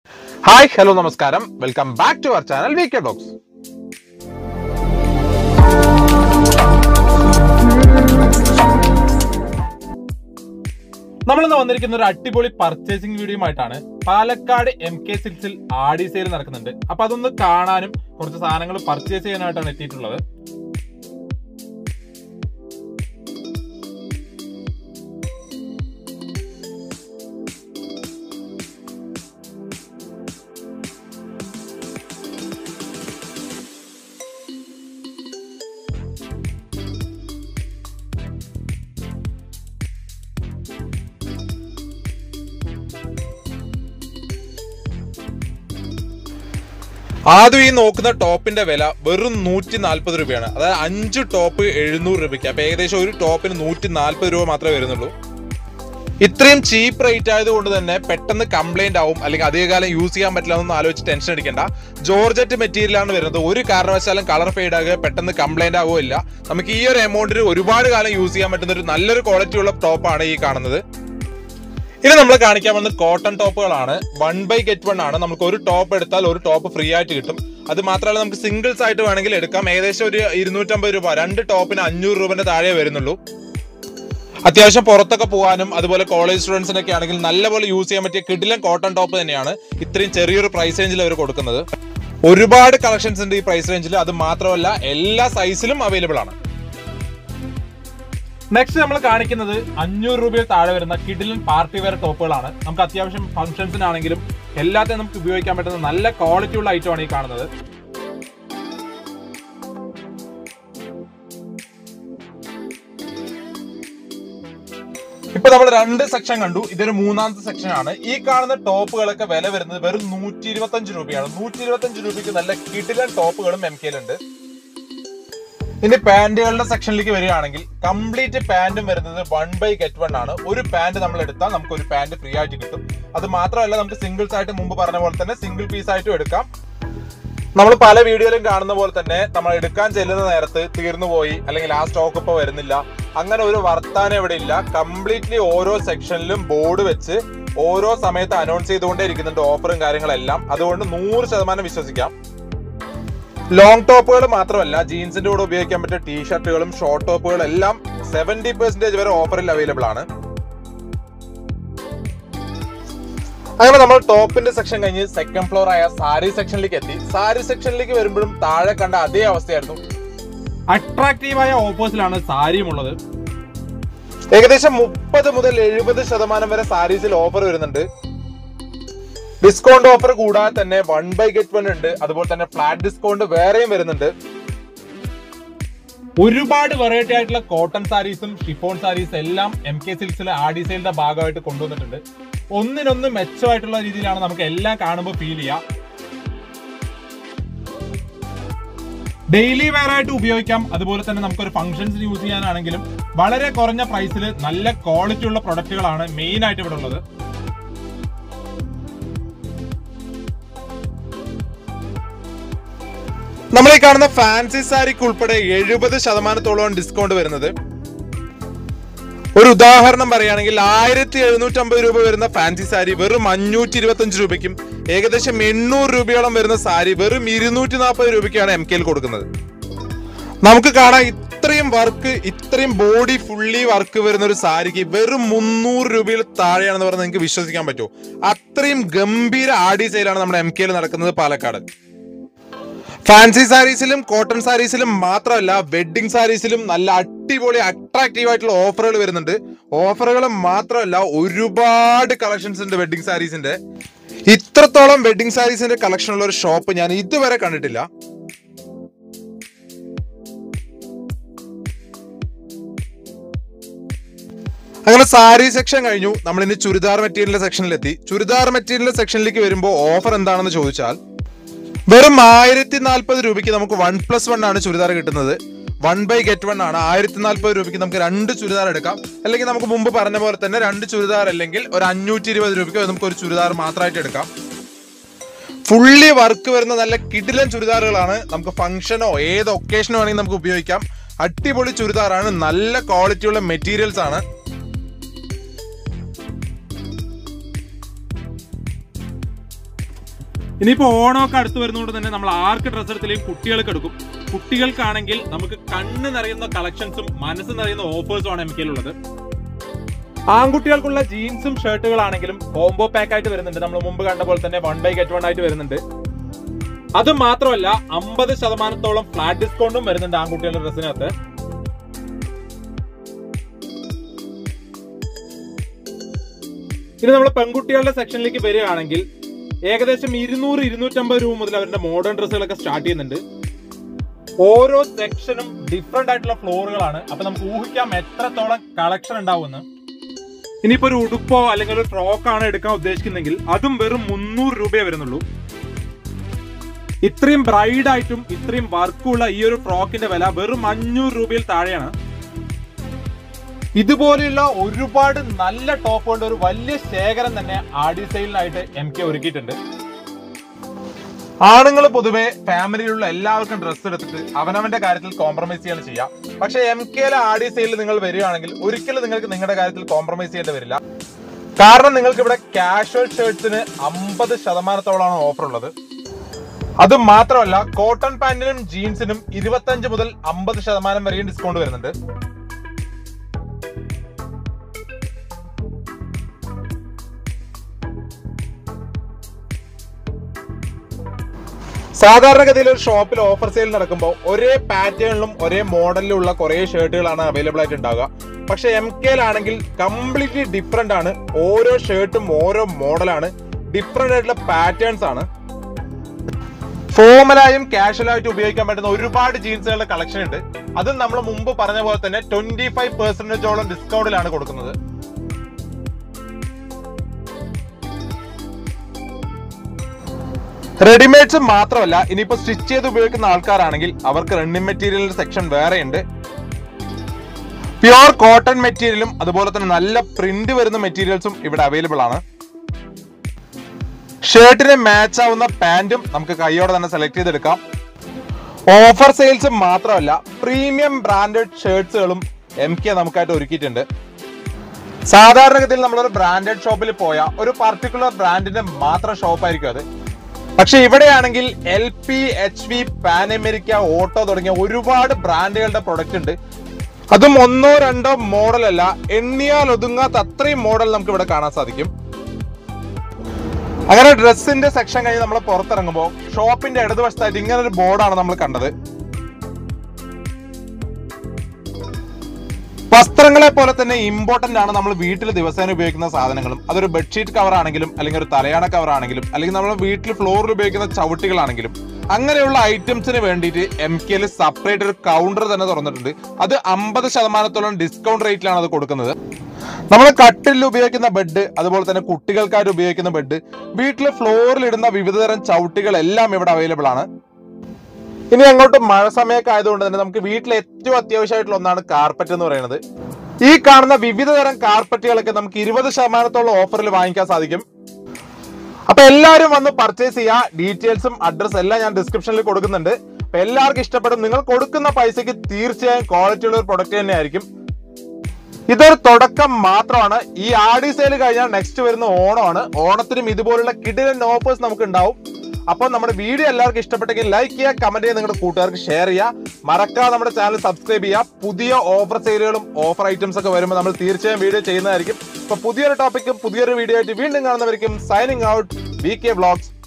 hi hello നമസ്കാരം welcome back to our channel V K docs നമ്മളിന്ന് വന്നിരിക്കുന്ന ഒരു അടിപൊളി പർച്ചേസിംഗ് വീഡിയോയുമായിട്ടാണ് പാലക്കാട് എം കെ സിക്സിൽ ആഡി സെയിൽ നടക്കുന്നുണ്ട് അപ്പൊ അതൊന്ന് കാണാനും കുറച്ച് സാധനങ്ങൾ പർച്ചേസ് ചെയ്യാനായിട്ടാണ് എത്തിയിട്ടുള്ളത് ആദ്യം ഈ നോക്കുന്ന ടോപ്പിന്റെ വില വെറും നൂറ്റി നാല്പത് രൂപയാണ് അതായത് അഞ്ച് ടോപ്പ് എഴുന്നൂറ് രൂപയ്ക്ക് അപ്പൊ ഏകദേശം ഒരു ടോപ്പിന് നൂറ്റി നാല്പത് രൂപ മാത്രമേ വരുന്നുള്ളൂ ഇത്രയും ചീപ്പ് റേറ്റ് ആയതുകൊണ്ട് തന്നെ പെട്ടെന്ന് കംപ്ലൈന്റ് ആവും അല്ലെങ്കിൽ അധികകാലം യൂസ് ചെയ്യാൻ പറ്റില്ല എന്നൊന്നും ആലോചിച്ച് ടെൻഷൻ അടിക്കേണ്ട ജോർജറ്റ് മെറ്റീരിയൽ ആണ് വരുന്നത് ഒരു കാരണവശാലും കളർ ഫെയ്ഡ് ആകുക പെട്ടെന്ന് കംപ്ലൈന്റ് ആവുകയില്ല നമുക്ക് ഈ ഒരു എമൗണ്ടിന് ഒരുപാട് കാലം യൂസ് ചെയ്യാൻ പറ്റുന്ന ഒരു നല്ലൊരു ക്വാളിറ്റി ഉള്ള ടോപ്പാണ് ഈ കാണുന്നത് ഇനി നമ്മൾ കാണിക്കാൻ വന്നത് കോട്ടൺ ടോപ്പുകളാണ് വൺ ബൈ ഗെറ്റ് വൺ ആണ് നമുക്ക് ഒരു ടോപ്പ് എടുത്താൽ ഒരു ടോപ്പ് ഫ്രീ ആയിട്ട് കിട്ടും അത് മാത്രമല്ല നമുക്ക് സിംഗിൾസ് ആയിട്ട് വേണമെങ്കിൽ എടുക്കാം ഏകദേശം ഒരു ഇരുന്നൂറ്റമ്പത് രൂപ രണ്ട് ടോപ്പിന് അഞ്ഞൂറ് രൂപന്റെ താഴെ വരുന്നുള്ളൂ അത്യാവശ്യം പുറത്തൊക്കെ പോകാനും അതുപോലെ കോളേജ് സ്റ്റുഡൻസിനൊക്കെ ആണെങ്കിൽ നല്ലപോലെ യൂസ് ചെയ്യാൻ പറ്റിയ കിഡിലൻ കോട്ടൺ ടോപ്പ് തന്നെയാണ് ഇത്രയും ചെറിയൊരു പ്രൈസ് റേഞ്ചിൽ അവർ കൊടുക്കുന്നത് ഒരുപാട് കളക്ഷൻസ് ഉണ്ട് ഈ പ്രൈസ് റേഞ്ചിൽ അത് മാത്രമല്ല എല്ലാ സൈസിലും അവൈലബിൾ ആണ് നെക്സ്റ്റ് നമ്മൾ കാണിക്കുന്നത് അഞ്ഞൂറ് രൂപയിൽ താഴെ വരുന്ന കിഡിലൻ പാർട്ടി വെയർ ടോപ്പുകളാണ് നമുക്ക് അത്യാവശ്യം ഫംഗ്ഷൻസിനാണെങ്കിലും എല്ലാത്തിനും നമുക്ക് ഉപയോഗിക്കാൻ പറ്റുന്ന നല്ല ക്വാളിറ്റി ഉള്ള ഐറ്റം ആണ് ഈ കാണുന്നത് ഇപ്പൊ നമ്മൾ രണ്ട് സെക്ഷൻ കണ്ടു ഇതൊരു മൂന്നാമത്തെ സെക്ഷൻ ആണ് ഈ കാണുന്ന ടോപ്പുകളൊക്കെ വില വരുന്നത് വെറും നൂറ്റി ഇരുപത്തി അഞ്ച് രൂപയാണ് നൂറ്റി ഇരുപത്തി അഞ്ച് രൂപയ്ക്ക് നല്ല കിടിലൻ ടോപ്പുകളും എം കെയിലുണ്ട് ഇനി പാന്റുകളുടെ സെക്ഷനിലേക്ക് വരികയാണെങ്കിൽ കംപ്ലീറ്റ് പാന്റും വരുന്നത് വൺ ബൈ ഗെറ്റ് വൺ ആണ് ഒരു പാന്റ് നമ്മൾ എടുത്താൽ നമുക്ക് ഒരു പാന്റ് ഫ്രീ ആയിട്ട് കിട്ടും അത് മാത്രമല്ല നമുക്ക് സിംഗിൾസ് ആയിട്ട് മുമ്പ് പറഞ്ഞ പോലെ തന്നെ സിംഗിൾ പീസ് ആയിട്ടും എടുക്കാം നമ്മൾ പല വീഡിയോയിലും കാണുന്ന പോലെ തന്നെ നമ്മൾ എടുക്കാൻ ചെല്ലുന്ന നേരത്ത് തീർന്നു പോയി അല്ലെങ്കിൽ ആ സ്റ്റോക്ക് ഇപ്പോൾ വരുന്നില്ല അങ്ങനെ ഒരു വർത്താനം ഇവിടെ ഇല്ല കംപ്ലീറ്റ്ലി ഓരോ സെക്ഷനിലും ബോർഡ് വെച്ച് ഓരോ സമയത്ത് അനൗൺസ് ചെയ്തുകൊണ്ടേ ഇരിക്കുന്നുണ്ട് ഓഫറും കാര്യങ്ങളെല്ലാം അതുകൊണ്ട് നൂറ് ശതമാനം വിശ്വസിക്കാം ലോങ് ടോപ്പുകൾ മാത്രമല്ല ജീൻസിന്റെ കൂടെ ഉപയോഗിക്കാൻ പറ്റിയ ടീഷർട്ടുകളും ഷോർട്ട് ടോപ്പുകളും എല്ലാം സെവന്റി പെർസെന്റേജ് വരെ ഓഫറിൽ അവൈലബിൾ ആണ് അങ്ങനെ നമ്മൾ ടോപ്പിന്റെ സെക്ഷൻ കഴിഞ്ഞ് സെക്കൻഡ് ഫ്ലോർ ആയ സാരി സെക്ഷനിലേക്ക് എത്തി സാരി സെക്ഷനിലേക്ക് വരുമ്പോഴും താഴെ കണ്ട അതേ അവസ്ഥയായിരുന്നു അട്രാക്റ്റീവായ ഓഫേഴ്സിലാണ് സാരിയും ഉള്ളത് ഏകദേശം മുപ്പത് മുതൽ എഴുപത് ശതമാനം വരെ സാരീസിൽ ഓഫർ വരുന്നുണ്ട് ഡിസ്കൗണ്ട് ഓഫർ കൂടാതെ തന്നെ വൺ ബൈ ഗെറ്റ് വൺ ഉണ്ട് അതുപോലെ തന്നെ ഫ്ലാറ്റ് ഡിസ്കൗണ്ട് വേറെയും വരുന്നുണ്ട് ഒരുപാട് വെറൈറ്റി ആയിട്ടുള്ള കോട്ടൺ സാരീസും ഷിഫോൺ സാരീസ് എല്ലാം എം കെ സിൽസിലെ ആഡി സെയിലിന്റെ ഭാഗമായിട്ട് കൊണ്ടുവന്നിട്ടുണ്ട് ഒന്നിനൊന്ന് മെച്ചമായിട്ടുള്ള രീതിയിലാണ് നമുക്ക് എല്ലാം കാണുമ്പോൾ ഫീൽ ചെയ്യുക ഡെയിലി വെയർ ആയിട്ട് ഉപയോഗിക്കാം അതുപോലെ തന്നെ നമുക്കൊരു ഫംഗ്ഷൻസ് യൂസ് ചെയ്യാനാണെങ്കിലും വളരെ കുറഞ്ഞ പ്രൈസിൽ നല്ല ക്വാളിറ്റി ഉള്ള പ്രൊഡക്റ്റുകളാണ് മെയിൻ ആയിട്ട് ഇവിടെ ഉള്ളത് നമ്മൾ ഈ കാണുന്ന ഫാൻസി സാരിക്ക് ഉൾപ്പെടെ എഴുപത് ശതമാനത്തോളം ഡിസ്കൗണ്ട് വരുന്നത് ഒരു ഉദാഹരണം പറയുകയാണെങ്കിൽ ആയിരത്തി എഴുന്നൂറ്റി അമ്പത് രൂപ വരുന്ന ഫാൻസി സാരി വെറും അഞ്ഞൂറ്റി ഇരുപത്തി അഞ്ച് രൂപയ്ക്കും ഏകദേശം എണ്ണൂറ് രൂപയോളം വരുന്ന സാരി വെറും ഇരുന്നൂറ്റി നാൽപ്പത് രൂപയ്ക്കാണ് എം കെയിൽ കൊടുക്കുന്നത് നമുക്ക് കാണാം ഇത്രയും വർക്ക് ഇത്രയും ബോഡി ഫുള്ളി വർക്ക് വരുന്ന ഒരു സാരിക്ക് വെറും മുന്നൂറ് രൂപയിൽ താഴെയാണെന്ന് പറഞ്ഞാൽ നിങ്ങൾക്ക് വിശ്വസിക്കാൻ പറ്റുമോ അത്രയും ഗംഭീര ആഡി സെയിലാണ് നമ്മുടെ എം കെയിൽ നടക്കുന്നത് പാലക്കാട് ഫാൻസി സാരീസിലും കോട്ടൺ സാരീസിലും മാത്രമല്ല വെഡിങ് സാരീസിലും നല്ല അടിപൊളി അട്രാക്റ്റീവ് ആയിട്ടുള്ള ഓഫറുകൾ വരുന്നുണ്ട് ഓഫറുകൾ മാത്രമല്ല ഒരുപാട് കളക്ഷൻസ് ഉണ്ട് വെഡിങ് സാരീസിന്റെ ഇത്രത്തോളം വെഡിങ് സാരീസിന്റെ കളക്ഷൻ ഉള്ള ഒരു ഷോപ്പ് ഞാൻ ഇതുവരെ കണ്ടിട്ടില്ല അങ്ങനെ സാരി സെക്ഷൻ കഴിഞ്ഞു നമ്മൾ ഇനി ചുരിദാർ മെറ്റീരിയലിന്റെ സെക്ഷനിലെത്തി ചുരിദാർ മെറ്റീരിയൽ സെക്ഷനിലേക്ക് വരുമ്പോൾ ഓഫർ എന്താണെന്ന് ചോദിച്ചാൽ വെറും ആയിരത്തി നാൽപ്പത് രൂപയ്ക്ക് നമുക്ക് വൺ പ്ലസ് വൺ ആണ് ചുരിദാർ കിട്ടുന്നത് വൺ ബൈ ഗെറ്റ് വൺ ആണ് ആയിരത്തി നാൽപ്പത് രൂപയ്ക്ക് നമുക്ക് രണ്ട് ചുരിദാർ എടുക്കാം അല്ലെങ്കിൽ നമുക്ക് മുമ്പ് പറഞ്ഞ പോലെ തന്നെ രണ്ട് ചുരിദാർ അല്ലെങ്കിൽ ഒരു അഞ്ഞൂറ്റി ഇരുപത് രൂപയ്ക്ക് നമുക്ക് ഒരു ചുരിദാർ മാത്രമായിട്ട് എടുക്കാം ഫുള്ളി വർക്ക് വരുന്ന നല്ല കിടിലൻ ചുരിദാറുകളാണ് നമുക്ക് ഫംഗ്ഷനോ ഏത് ഒക്കേഷനോ ആണെങ്കിൽ നമുക്ക് ഉപയോഗിക്കാം അടിപൊളി ചുരിദാറാണ് നല്ല ക്വാളിറ്റിയുള്ള മെറ്റീരിയൽസ് ആണ് ഇനിയിപ്പോ ഓണമൊക്കെ അടുത്ത് വരുന്നതുകൊണ്ട് തന്നെ നമ്മൾ ആർക്ക് ഡ്രസ്സ് എടുത്തില്ലെങ്കിൽ കുട്ടികൾക്ക് എടുക്കും കുട്ടികൾക്കാണെങ്കിൽ നമുക്ക് കണ്ണ് നിറയുന്ന കളക്ഷൻസും മനസ്സ് നിറയുന്ന ഓഫേഴ്സും ആണ് എം കെയിലുള്ളത് ആൺകുട്ടികൾക്കുള്ള ജീൻസും ഷർട്ടുകളാണെങ്കിലും കോംബോ പാക്ക് ആയിട്ട് വരുന്നുണ്ട് നമ്മൾ മുമ്പ് കണ്ട പോലെ തന്നെ വൺ ബൈ ഗെറ്റ് വൺ ആയിട്ട് വരുന്നുണ്ട് അത് മാത്രമല്ല അമ്പത് ശതമാനത്തോളം ഫ്ലാറ്റ് ഡിസ്കൗണ്ടും വരുന്നുണ്ട് ആൺകുട്ടികളുടെ ഡ്രസ്സിനകത്ത് ഇനി നമ്മൾ പെൺകുട്ടികളുടെ സെക്ഷനിലേക്ക് വരികയാണെങ്കിൽ ഏകദേശം ഇരുന്നൂറ് ഇരുന്നൂറ്റമ്പത് രൂപ മുതൽ അവരുടെ മോഡേൺ ഡ്രസ്സുകളൊക്കെ സ്റ്റാർട്ട് ചെയ്യുന്നുണ്ട് ഓരോ സെക്ഷനും ഡിഫറെന്റ് ആയിട്ടുള്ള ഫ്ലോറുകളാണ് അപ്പൊ നമുക്ക് ഊഹിക്കാം എത്രത്തോളം കളക്ഷൻ ഉണ്ടാവുമെന്ന് ഇനിയിപ്പോ ഒരു ഉടുപ്പോ അല്ലെങ്കിൽ ഒരു ഫ്രോക്കാണ് എടുക്കാൻ ഉദ്ദേശിക്കുന്നെങ്കിൽ അതും വെറും മുന്നൂറ് രൂപയെ വരുന്നുള്ളൂ ഇത്രയും ബ്രൈഡ് ആയിട്ടും ഇത്രയും വർക്കുള്ള ഈ ഒരു ഫ്രോക്കിന്റെ വില വെറും അഞ്ഞൂറ് രൂപയിൽ താഴെയാണ് ഇതുപോലെയുള്ള ഒരുപാട് നല്ല ടോപ്പുകളുടെ ഒരു വലിയ ശേഖരം തന്നെ ആഡി സെയിലിനായിട്ട് എം കെ ഒരുക്കിയിട്ടുണ്ട് ആണുങ്ങൾ പൊതുവെ ഫാമിലിയിലുള്ള എല്ലാവർക്കും ഡ്രസ്സ് എടുത്തിട്ട് അവനവന്റെ കാര്യത്തിൽ കോംപ്രമൈസ് ചെയ്യാണ് ചെയ്യാം പക്ഷെ എം കെയിലെ ആഡി സെയിലിൽ നിങ്ങൾ വരികയാണെങ്കിൽ ഒരിക്കലും നിങ്ങൾക്ക് നിങ്ങളുടെ കാര്യത്തിൽ കോംപ്രമൈസ് ചെയ്യേണ്ടി വരില്ല കാരണം നിങ്ങൾക്ക് ഇവിടെ കാഷ്വൽ ഷർട്ട്സിന് അമ്പത് ശതമാനത്തോളമാണ് ഓഫർ ഉള്ളത് അത് മാത്രമല്ല കോട്ടൺ പാന്റിനും ജീൻസിനും ഇരുപത്തഞ്ച് മുതൽ അമ്പത് ശതമാനം വരെയും ഡിസ്കൗണ്ട് വരുന്നുണ്ട് സാധാരണഗതിയിൽ ഒരു ഷോപ്പിൽ ഓഫർ സെയിൽ നടക്കുമ്പോൾ ഒരേ പാറ്റേണിലും ഒരേ മോഡലിലും ഉള്ള കുറെ ഷർട്ടുകളാണ് അവൈലബിൾ ആയിട്ട് ഉണ്ടാവുക പക്ഷെ എം കെയിലാണെങ്കിൽ കംപ്ലീറ്റ്ലി ഡിഫറെന്റ് ആണ് ഓരോ ഷർട്ടും ഓരോ മോഡലാണ് ഡിഫറെന്റ് ആയിട്ടുള്ള പാറ്റേൺസ് ആണ് ഫോമലായും കാഷ്വലായിട്ടും ഉപയോഗിക്കാൻ പറ്റുന്ന ഒരുപാട് ജീൻസുകളുടെ കളക്ഷൻ ഉണ്ട് അതും നമ്മൾ മുമ്പ് പറഞ്ഞ പോലെ തന്നെ ട്വന്റി ഫൈവ് പെർസെന്റേജോളം ഡിസ്കൗണ്ടിലാണ് കൊടുക്കുന്നത് റെഡിമെയ്ഡ്സ് മാത്രമല്ല ഇനിയിപ്പോ സ്റ്റിച്ച് ചെയ്ത് ഉപയോഗിക്കുന്ന ആൾക്കാരാണെങ്കിൽ അവർക്ക് റണ്ണിങ് മെറ്റീരിയലിന്റെ സെക്ഷൻ വേറെ ഉണ്ട് പ്യുവർ കോട്ടൺ മെറ്റീരിയലും അതുപോലെ തന്നെ നല്ല പ്രിന്റ് വരുന്ന മെറ്റീരിയൽസും ഇവിടെ അവൈലബിൾ ആണ് ഷർട്ടിന് മാച്ച് ആവുന്ന പാന്റും നമുക്ക് കൈയോടെ തന്നെ സെലക്ട് ചെയ്തെടുക്കാം ഓഫർ സെയിൽസ് മാത്രമല്ല പ്രീമിയം ബ്രാൻഡഡ് ഷർട്ട്സുകളും എം കെ നമുക്കായിട്ട് ഒരുക്കിയിട്ടുണ്ട് സാധാരണഗതിയിൽ നമ്മളൊരു ബ്രാൻഡഡ് ഷോപ്പിൽ പോയാൽ ഒരു പർട്ടിക്കുലർ ബ്രാൻഡിന്റെ മാത്രം ഷോപ്പായിരിക്കും അത് പക്ഷെ ഇവിടെയാണെങ്കിൽ L P H V Pan America Otto തുടങ്ങിയ ഒരുപാട് ബ്രാൻഡുകളുടെ പ്രൊഡക്റ്റ് ഉണ്ട് അതും ഒന്നോ രണ്ടോ മോഡൽ അല്ല എണ്ണിയാൽ ഒതുങ്ങാത്ത അത്രയും മോഡൽ നമുക്ക് ഇവിടെ കാണാൻ സാധിക്കും അങ്ങനെ ഡ്രസ്സിന്റെ സെക്ഷൻ കഴിഞ്ഞ് നമ്മൾ പുറത്തിറങ്ങുമ്പോൾ ഷോപ്പിന്റെ ഇടതുവശത്തായിട്ട് ഇങ്ങനെ ഒരു ബോർഡാണ് നമ്മൾ കണ്ടത് വസ്ത്രങ്ങളെ പോലെ തന്നെ ഇമ്പോർട്ടന്റ് ആണ് നമ്മൾ വീട്ടിൽ ദിവസേന ഉപയോഗിക്കുന്ന സാധനങ്ങളും അതൊരു ബെഡ്ഷീറ്റ് കവർ ആണെങ്കിലും അല്ലെങ്കിൽ ഒരു തലയാണ കവർ ആണെങ്കിലും അല്ലെങ്കിൽ നമ്മൾ വീട്ടിൽ ഫ്ലോറിൽ ഉപയോഗിക്കുന്ന ചവിട്ടികളാണെങ്കിലും അങ്ങനെയുള്ള ഐറ്റംസിന് വേണ്ടിയിട്ട് എം കെയിൽ സെപ്പറേറ്റ് ഒരു കൗണ്ടർ തന്നെ തുറന്നിട്ടുണ്ട് അത് അമ്പത് ശതമാനത്തോളം ഡിസ്കൗണ്ട് റേറ്റിലാണ് അത് കൊടുക്കുന്നത് നമ്മൾ കട്ടിൽ ഉപയോഗിക്കുന്ന ബെഡ് അതുപോലെ തന്നെ കുട്ടികൾക്കായിട്ട് ഉപയോഗിക്കുന്ന ബെഡ് വീട്ടിൽ ഫ്ലോറിൽ ഇടുന്ന വിവിധതരം ചവിട്ടികൾ എല്ലാം ഇവിടെ അവൈലബിൾ ആണ് ഇനി അങ്ങോട്ട് മഴ സമയമൊക്കെ ആയതുകൊണ്ട് തന്നെ നമുക്ക് വീട്ടിൽ ഏറ്റവും അത്യാവശ്യമായിട്ടുള്ള ഒന്നാണ് കാർപ്പറ്റ് എന്ന് പറയുന്നത് ഈ കാണുന്ന വിവിധ തരം കാർപ്പറ്റുകളൊക്കെ നമുക്ക് ഇരുപത് ശതമാനത്തോളം ഓഫറിൽ വാങ്ങിക്കാൻ സാധിക്കും അപ്പൊ എല്ലാവരും വന്ന് പർച്ചേസ് ചെയ്യുക ഡീറ്റെയിൽസും അഡ്രസ് എല്ലാം ഞാൻ ഡിസ്ക്രിപ്ഷനിൽ കൊടുക്കുന്നുണ്ട് അപ്പൊ എല്ലാവർക്കും ഇഷ്ടപ്പെടും നിങ്ങൾ കൊടുക്കുന്ന പൈസക്ക് തീർച്ചയായും ക്വാളിറ്റി ഉള്ള ഒരു പ്രൊഡക്റ്റ് തന്നെയായിരിക്കും ഇതൊരു തുടക്കം മാത്രമാണ് ഈ ആഡി സെയിൽ കഴിഞ്ഞാൽ നെക്സ്റ്റ് വരുന്ന ഓണമാണ് ഓണത്തിനും ഇതുപോലുള്ള കിടിലൻ ഓഫേഴ്സ് നമുക്ക് ഉണ്ടാവും അപ്പോൾ നമ്മുടെ വീഡിയോ എല്ലാവർക്കും ഇഷ്ടപ്പെട്ടെങ്കിൽ ലൈക്ക് ചെയ്യുക കമന്റ് ചെയ്യുക നിങ്ങളുടെ കൂട്ടുകാർക്ക് ഷെയർ ചെയ്യുക മറക്കാതെ നമ്മുടെ ചാനൽ സബ്സ്ക്രൈബ് ചെയ്യുക പുതിയ ഓഫർ സെയിലുകളും ഓഫർ ഐറ്റംസ് ഒക്കെ വരുമ്പോൾ നമ്മൾ തീർച്ചയായും വീഡിയോ ചെയ്യുന്നതായിരിക്കും അപ്പൊ പുതിയൊരു ടോപ്പിക്കും പുതിയൊരു വീഡിയോ ആയിട്ട് വീണ്ടും കാണുന്നവർക്കും signing out B K vlogs